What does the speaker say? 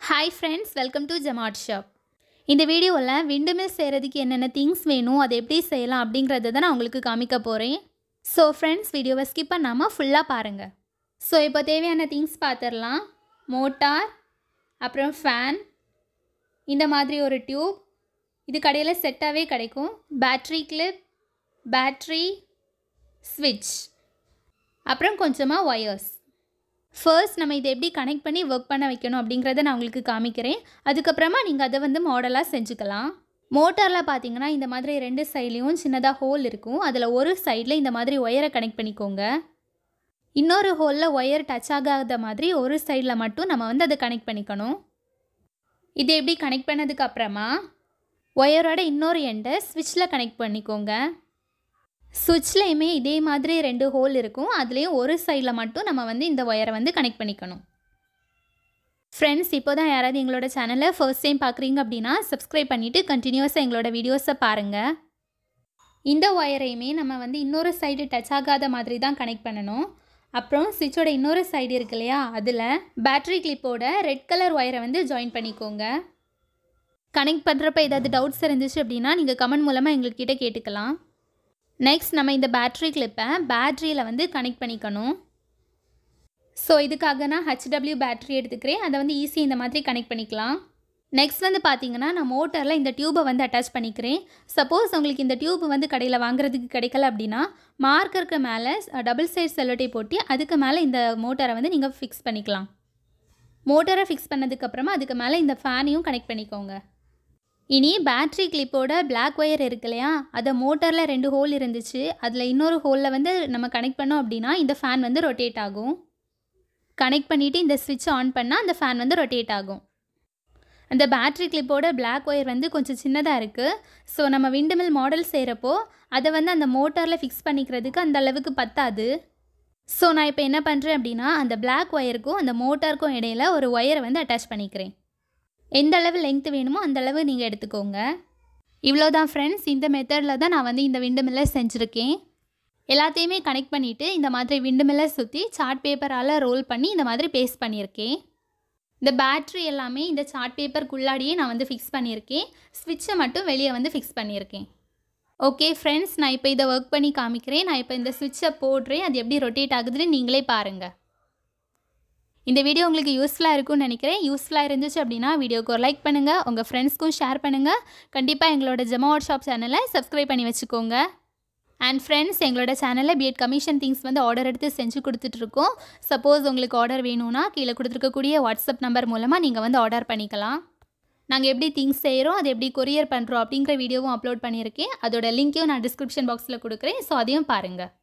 hi friends welcome to Jamat shop இந்த வீடியோவில் விண்டுமில் செய்கிறதுக்கு என்னென்ன திங்ஸ் வேணும் அதை எப்படி செய்யலாம் அப்படிங்கிறத தான் நான் உங்களுக்கு காமிக்க போகிறேன் ஸோ ஃப்ரெண்ட்ஸ் வீடியோவை ஸ்கிப் பண்ணாமல் ஃபுல்லாக பாருங்கள் ஸோ இப்போ தேவையான திங்ஸ் பார்த்துடலாம் மோட்டார் அப்புறம் ஃபேன் இந்த மாதிரி ஒரு டியூப் இது கடையில் செட்டாகவே கிடைக்கும் பேட்ரி கிளிப் பேட்ரி ஸ்விட்ச் அப்புறம் கொஞ்சமாக ஒயர்ஸ் ஃபர்ஸ்ட் நம்ம இதை எப்படி கனெக்ட் பண்ணி ஒர்க் பண்ண வைக்கணும் அப்படிங்கிறத நான் உங்களுக்கு காமிக்கிறேன் அதுக்கப்புறமா நீங்கள் அதை வந்து மாடலாக செஞ்சுக்கலாம் மோட்டாரில் பார்த்தீங்கன்னா இந்த மாதிரி ரெண்டு சைட்லேயும் சின்னதாக ஹோல் இருக்கும் அதில் ஒரு சைடில் இந்த மாதிரி ஒயரை கனெக்ட் பண்ணிக்கோங்க இன்னொரு ஹோலில் ஒயர் டச் ஆகாத மாதிரி ஒரு சைடில் மட்டும் நம்ம வந்து அதை கனெக்ட் பண்ணிக்கணும் இது எப்படி கனெக்ட் பண்ணதுக்கு அப்புறமா ஒயரோட இன்னொரு எண்டை ஸ்விட்சில் கனெக்ட் பண்ணிக்கோங்க சுவிட்ச்லேயுமே இதே மாதிரி ரெண்டு ஹோல் இருக்கும் அதுலேயும் ஒரு சைடில் மட்டும் நம்ம வந்து இந்த ஒயரை வந்து கனெக்ட் பண்ணிக்கணும் ஃப்ரெண்ட்ஸ் இப்போ தான் யாராவது எங்களோட சேனலை ஃபர்ஸ்ட் டைம் பார்க்குறீங்க அப்படின்னா சப்ஸ்கிரைப் பண்ணிவிட்டு கண்டினியூஸாக எங்களோட வீடியோஸை பாருங்கள் இந்த ஒயரையுமே நம்ம வந்து இன்னொரு சைடு டச் ஆகாத மாதிரி தான் கனெக்ட் பண்ணணும் அப்புறம் சுவிட்சோட இன்னொரு சைடு இருக்கு இல்லையா அதில் பேட்ரி கிளிப்போட ரெட் கலர் ஒயரை வந்து ஜாயின் பண்ணிக்கோங்க கனெக்ட் பண்ணுறப்ப ஏதாவது டவுட்ஸ் இருந்துச்சு அப்படின்னா நீங்கள் கமெண்ட் மூலமாக எங்கள்கிட்ட கேட்டுக்கலாம் நெக்ஸ்ட் நம்ம இந்த பேட்ரி கிளிப்பை பேட்ரியில் வந்து கனெக்ட் பண்ணிக்கணும் ஸோ இதுக்காக நான் ஹெச்டபிள்யூ பேட்ரி எடுத்துக்கிறேன் அதை வந்து ஈஸி இந்த மாதிரி கனெக்ட் பண்ணிக்கலாம் நெக்ஸ்ட் வந்து பார்த்தீங்கன்னா நான் மோட்டரில் இந்த டியூபை வந்து அட்டாச் பண்ணிக்கிறேன் சப்போஸ் உங்களுக்கு இந்த டியூப் வந்து கடையில் வாங்குறதுக்கு கிடைக்கல அப்படின்னா மார்க்கருக்கு மேலே டபுள் சைட் செல்லோட்டை போட்டு அதுக்கு மேலே இந்த மோட்டரை வந்து நீங்கள் ஃபிக்ஸ் பண்ணிக்கலாம் மோட்டரை ஃபிக்ஸ் பண்ணதுக்கப்புறமா அதுக்கு மேலே இந்த ஃபேனையும் கனெக்ட் பண்ணிக்கோங்க இனி பேட்ரி கிளிப்போட பிளாக் ஒயர் இருக்கு இல்லையா அதை மோட்டரில் ரெண்டு ஹோல் இருந்துச்சு அதில் இன்னொரு ஹோலில் வந்து நம்ம கனெக்ட் பண்ணோம் அப்படின்னா இந்த ஃபேன் வந்து ரொட்டேட் ஆகும் கனெக்ட் பண்ணிவிட்டு இந்த ஸ்விட்ச் ஆன் பண்ணால் அந்த ஃபேன் வந்து ரொட்டேட் ஆகும் அந்த பேட்ரி கிளிப்போட பிளாக் ஒயர் வந்து கொஞ்சம் சின்னதாக இருக்குது ஸோ நம்ம விண்டுமில் மாடல் செய்கிறப்போ அதை வந்து அந்த மோட்டாரில் ஃபிக்ஸ் பண்ணிக்கிறதுக்கு அந்த அளவுக்கு பத்தாது ஸோ நான் இப்போ என்ன பண்ணுறேன் அப்படின்னா அந்த பிளாக் ஒயருக்கும் அந்த மோட்டாருக்கும் இடையில ஒரு ஒயரை வந்து அட்டாச் பண்ணிக்கிறேன் எந்த அளவு லெங்த் வேணுமோ அந்த அளவு நீங்கள் எடுத்துக்கோங்க இவ்வளோதான் ஃப்ரெண்ட்ஸ் இந்த மெத்தடில் தான் நான் வந்து இந்த விண்டு மில்லை செஞ்சுருக்கேன் எல்லாத்தையுமே கனெக்ட் பண்ணிவிட்டு இந்த மாதிரி விண்டு மில்லை சுற்றி சார்ட் பேப்பரால் ரோல் பண்ணி இந்த மாதிரி பேஸ்ட் பண்ணியிருக்கேன் இந்த பேட்ரி எல்லாமே இந்த சார்ட் பேப்பருக்குள்ளாடியே நான் வந்து ஃபிக்ஸ் பண்ணியிருக்கேன் ஸ்விட்சை மட்டும் வெளியே வந்து ஃபிக்ஸ் பண்ணியிருக்கேன் ஓகே ஃப்ரெண்ட்ஸ் நான் இப்போ இதை ஒர்க் பண்ணி காமிக்கிறேன் நான் இப்போ இந்த ஸ்விட்சை போடுறேன் அது எப்படி ரொட்டேட் ஆகுதுன்னு நீங்களே பாருங்கள் இந்த வீடியோ உங்களுக்கு யூஸ்ஃபுல்லாக இருக்கும்னு நினைக்கிறேன் யூஸ்ஃபுல்லாக இருந்துச்சு அப்படின்னா வீடியோக்கு ஒரு லைக் பண்ணுங்கள் உங்கள் ஃப்ரெண்ட்ஸ்க்கும் ஷேர் பண்ணுங்கள் கண்டிப்பாக எங்களோட ஜமாட் ஷாப் சேனலை சப்ஸ்கிரைப் பண்ணி வச்சுக்கோங்க அண்ட் ஃப்ரெண்ட்ஸ் எங்களோட சேனலில் பிஎட் கமிஷன் திங்ஸ் வந்து ஆர்டர் எடுத்து செஞ்சு கொடுத்துட்ருக்கோம் சப்போஸ் உங்களுக்கு ஆர்டர் வேணும்னா கீழே கொடுத்துருக்கக்கூடிய வாட்ஸ்அப் நம்பர் மூலமாக நீங்கள் வந்து ஆர்டர் பண்ணிக்கலாம் நாங்கள் எப்படி திங்ஸ் செய்கிறோம் அது எப்படி கொரியர் பண்ணுறோம் அப்படிங்கிற வீடியோவும் அப்லோட் பண்ணியிருக்கேன் அதோட லிங்க்கையும் நான் டிஸ்கிரிப்ஷன் பாக்ஸில் கொடுக்குறேன் ஸோ அதையும் பாருங்கள்